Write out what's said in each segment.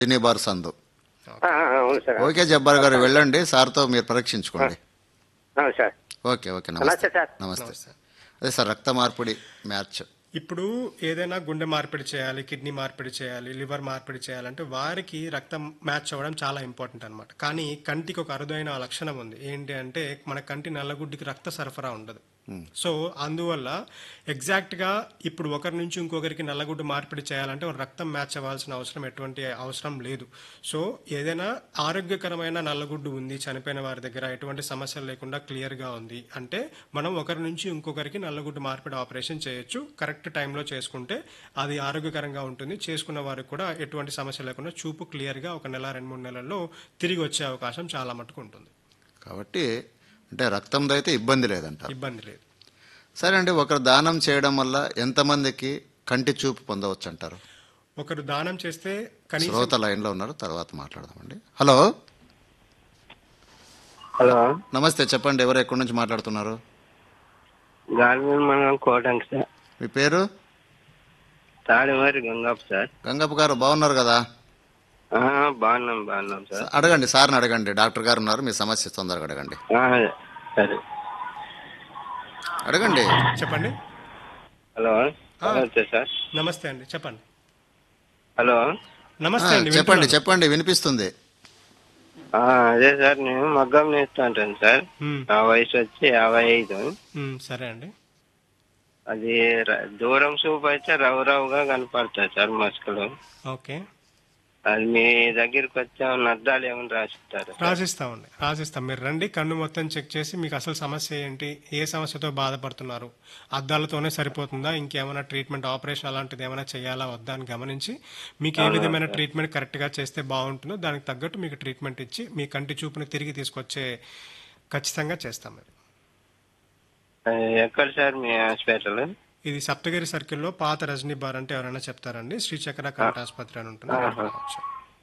Bar సందు ఆ, ఆ, అవును సార్ ఓకే జబ్బార్ గారు వెళ్ళండి సార్తో మీరు పరీక్షించుకోండి అవును సార్ ఓకే ఓకే నమస్తే నమస్తే సార్. నమస్తే అదే సార్ రక్త మార్పిడి మ్యాచ్ ఇప్పుడు ఏదైనా గుండె మార్పిడి చేయాలి కిడ్నీ మార్పిడి చేయాలి లివర్ మార్పిడి చేయాలంటే వారికి రక్తం మ్యాచ్ అవ్వడం చాలా ఇంపార్టెంట్ అనమాట కానీ కంటికి ఒక అరుదైన లక్షణం ఉంది ఏంటి అంటే మన కంటి నల్లగుడ్డికి రక్త సరఫరా ఉండదు సో అందువల్ల ఎగ్జాక్ట్ గా ఇప్పుడు ఒకరి నుంచి ఇంకొకరికి నల్లగుడ్డు మార్పిడి చేయాలంటే ఒక రక్తం మ్యాచ్ అవ్వాల్సిన అవసరం ఎటువంటి అవసరం లేదు సో ఏదైనా ఆరోగ్యకరమైన నల్లగుడ్డు ఉంది చనిపోయిన వారి దగ్గర ఎటువంటి సమస్యలు లేకుండా క్లియర్ గా ఉంది అంటే మనం ఒకరి నుంచి ఇంకొకరికి నల్లగుడ్డు మార్పిడి ఆపరేషన్ చేయొచ్చు కరెక్ట్ టైంలో చేసుకుంటే అది ఆరోగ్యకరంగా ఉంటుంది చేసుకున్న వారికి కూడా ఎటువంటి సమస్య లేకుండా చూపు క్లియర్ గా ఒక నెల రెండు మూడు నెలల్లో తిరిగి వచ్చే అవకాశం చాలా మటుకు ఉంటుంది కాబట్టి అంటే రక్తంతో అయితే ఇబ్బంది లేదంటారు ఇబ్బంది లేదు సరే అండి ఒకరు దానం చేయడం వల్ల ఎంతమందికి కంటి చూపు పొందవచ్చు అంటారు ఒకరు దానం చేస్తే కనీసం శ్రోత లైన్లో ఉన్నారు తర్వాత మాట్లాడదామండి హలో హలో నమస్తే చెప్పండి ఎవరు ఎక్కడి నుంచి మాట్లాడుతున్నారు గార్మెంట్ మండలం కోటంకి సార్ మీ పేరు తాడివారి గంగప్ప సార్ గంగప్ప గారు బాగున్నారు కదా ఆ, బాగున్నాం బాగున్నాం సార్ అడగండి సార్ని అడగండి డాక్టర్ గారు ఉన్నారు మీ సమస్య తొందరగా అడగండి ఆ, సరే అడగండి చెప్పండి హలో నమస్తే సార్ నమస్తే అండి చెప్పండి హలో నమస్తే ఆ, అండి చెప్పండి వింటున్నాను. చెప్పండి వినిపిస్తుంది ఆ, అదే సార్ నేను మగ్గం నేస్తా ఉంటాను సార్ మ్మ్. నా వయసు వచ్చి యాభై ఐదు మ్మ్, సరే అండి అది ర- దూరం చూపు అయితే రవు రవుగా కనపడతాయి సార్ మస్కులు ఓకే అది మీ దగ్గరికి వచ్చామని అద్దాలు ఏమైనా రాసిస్తారు రాసిస్తామండి రాసిస్తాం మీరు రండి కన్ను మొత్తం చెక్ చేసి మీకు అసలు సమస్య ఏంటి ఏ సమస్యతో బాధపడుతున్నారు అద్దాలతోనే సరిపోతుందా ఇంకేమైనా ట్రీట్మెంట్ ఆపరేషన్ అలాంటిది ఏమైనా చేయాలా వద్దా అని గమనించి మీకు ఏ విధమైన ట్రీట్మెంట్ కరెక్ట్గా చేస్తే బాగుంటుందో దానికి తగ్గట్టు మీకు ట్రీట్మెంట్ ఇచ్చి మీ కంటి చూపుని తిరిగి తీసుకొచ్చే ఖచ్చితంగా చేస్తాం మరి ఆ, ఎక్కడ సార్ మీ హాస్పిటల్ ఇది సప్తగిరి సర్కిల్లో పాత రజనీ బార్ అంటే ఎవరైనా చెప్తారండి శ్రీచక్ర కంట ఆసుపత్రి అని ఉంటుంది అక్కడికి రావచ్చు.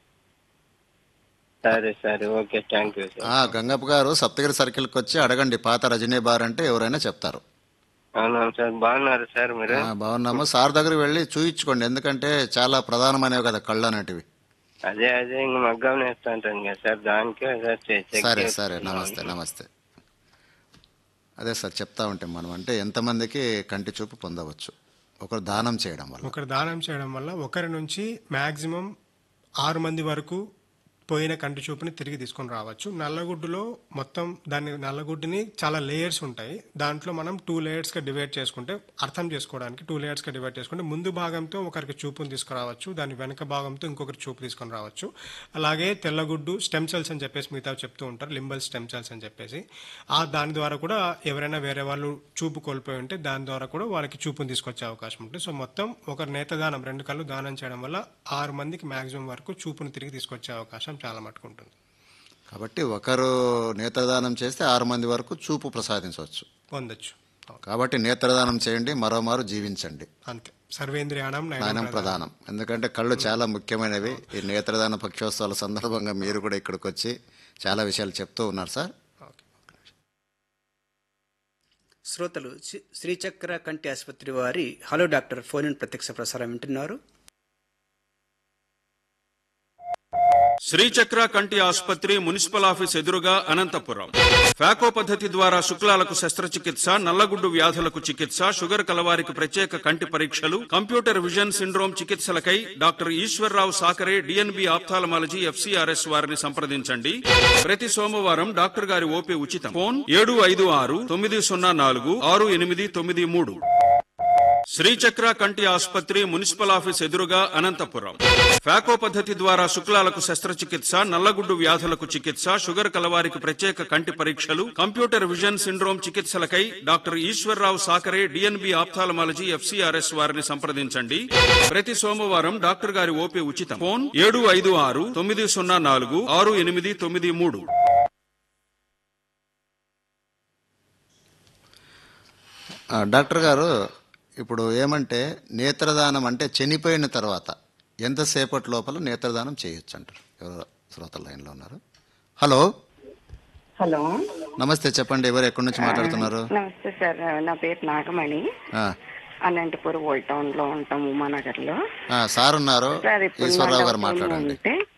సరే సరే ఓకే థ్యాంక్ యూ సార్ ఆ గంగప్ప గారు సప్తగిరి సర్కిల్కి వచ్చి అడగండి పాత రజనీ బార్ అంటే ఎవరైనా చెప్తారు అవునవును సార్ బాగున్నారు సార్ మీరు ఆ, బాగున్నాము సార్ దగ్గరికి వెళ్ళి చూయించుకోండి ఎందుకంటే చాలా ప్రధానమైనవి కదా కళ్ళు అనేటివి అదే అదే ఇంక మగ్గం నేస్తా ఉంటాను కదా సార్ దానికే సార్ చె- చెక్ సరే చేస్తున్నాను. సరే నమస్తే నమస్తే అదే సార్ చెప్తా ఉంటాం మనం అంటే ఎంతమందికి కంటి చూపు పొందవచ్చు ఒకరు దానం చేయడం వల్ల ఒకరు దానం చేయడం వల్ల ఒకరి నుంచి మాక్సిమం ఆరు మంది వరకు పోయిన కంటి చూపుని తిరిగి తీసుకొని రావచ్చు నల్లగుడ్డులో మొత్తం దాని నల్లగుడ్డుని చాలా లేయర్స్ ఉంటాయి దాంట్లో మనం టూ లేయర్స్గా డివైడ్ చేసుకుంటే అర్థం చేసుకోవడానికి టూ లేయర్స్గా డివైడ్ చేసుకుంటే ముందు భాగంతో ఒకరికి చూపుని తీసుకురావచ్చు దాని వెనక భాగంతో ఇంకొకరి చూపు తీసుకొని రావచ్చు అలాగే తెల్లగుడ్డు స్టెమ్ సెల్స్ అని చెప్పేసి మిగతా చెప్తూ ఉంటారు లింబల్ స్టెమ్ సెల్స్ అని చెప్పేసి ఆ దాని ద్వారా కూడా ఎవరైనా వేరే వాళ్ళు చూపు కోల్పోయి ఉంటే దాని ద్వారా కూడా వాళ్ళకి చూపుని తీసుకొచ్చే అవకాశం ఉంటుంది సో మొత్తం ఒక నేతదానం రెండు కళ్ళు దానం చేయడం వల్ల ఆరు మందికి మాక్సిమం వరకు చూపుని తిరిగి తీసుకొచ్చే అవకాశం చాలా మటుకు ఉంటుంది కాబట్టి ఒకరు నేత్రదానం చేస్తే ఆరు మంది వరకు చూపు ప్రసాదించవచ్చు పొందొచ్చు కాబట్టి నేత్రదానం చేయండి మరోమారు జీవించండి అంతే సర్వేంద్రియాణం నాయనం నయనం ప్రధానం ఎందుకంటే కళ్ళు చాలా ముఖ్యమైనవి ఈ నేత్రదాన పక్షోత్సవాల సందర్భంగా మీరు కూడా ఇక్కడికి వచ్చి చాలా విషయాలు చెప్తూ ఉన్నారు సార్ ఓకే శ్రోతలు శ్రీ- శ్రీచక్ర కంటి ఆసుపత్రి వారి హలో డాక్టర్ ఫోన్ ఇన్ ప్రత్యక్ష ప్రసారం వింటున్నారు శ్రీచక్ర కంటి ఆసుపత్రి మున్సిపల్ ఆఫీస్ ఎదురుగా అనంతపురం ఫ్యాకో పద్ధతి ద్వారా శుక్లాలకు శస్త్రచికిత్స నల్లగుడ్డు వ్యాధులకు చికిత్స షుగర్ కలవారికి ప్రత్యేక కంటి పరీక్షలు కంప్యూటర్ విజన్ సిండ్రోమ్ చికిత్సలకై doctor Eshwar Rao Sakare DNB ophthalmology FCRS వారిని సంప్రదించండి ప్రతి సోమవారం డాక్టర్ గారి ఓపీ ఉచితం ఫోన్ ఏడు ఐదు ఆరు తొమ్మిది సున్నా నాలుగు ఆరు ఎనిమిది తొమ్మిది మూడు శ్రీచక్ర కంటి ఆసుపత్రి మున్సిపల్ ఆఫీస్ ఎదురుగా అనంతపురం ఫ్యాకో పద్ధతి ద్వారా శుక్లాలకు శస్త్రచికిత్స నల్లగుడ్డు వ్యాధులకు చికిత్స షుగర్ కలవారికి ప్రత్యేక కంటి పరీక్షలు కంప్యూటర్ విజన్ సిండ్రోమ్ చికిత్సలకై doctor Eshwar Rao Sakare DNB ophthalmology FCRS వారిని సంప్రదించండి ప్రతి సోమవారం డాక్టర్ గారి ఓపీ ఉచితం ఫోన్ ఏడు ఐదు ఆరు తొమ్మిది సున్నా నాలుగు ఆరు ఎనిమిది తొమ్మిది మూడు ఆ, డాక్టర్ గారు ఇప్పుడు ఏమంటే నేత్రదానం అంటే చనిపోయిన తర్వాత ఎంతసేపటి లోపల నేత్రదానం చేయొచ్చు అంటారు ఎవరు శ్రోత లైన్లో ఉన్నారు హలో హలో నమస్తే చెప్పండి ఎవరు ఎక్కడి నుంచి మాట్లాడుతున్నారు నమస్తే సార్ నా పేరు నాగమణి ఆ, అనంతపూర్ ఓల్డ్ టౌన్ లో ఉంటాం ఉమానగర్ లో ఆ, సార్ ఉన్నారు సార్ ఇప్పుడు ఈశ్వరరావు గారు నా డౌట్ మాట్లాడండి ఏమంటే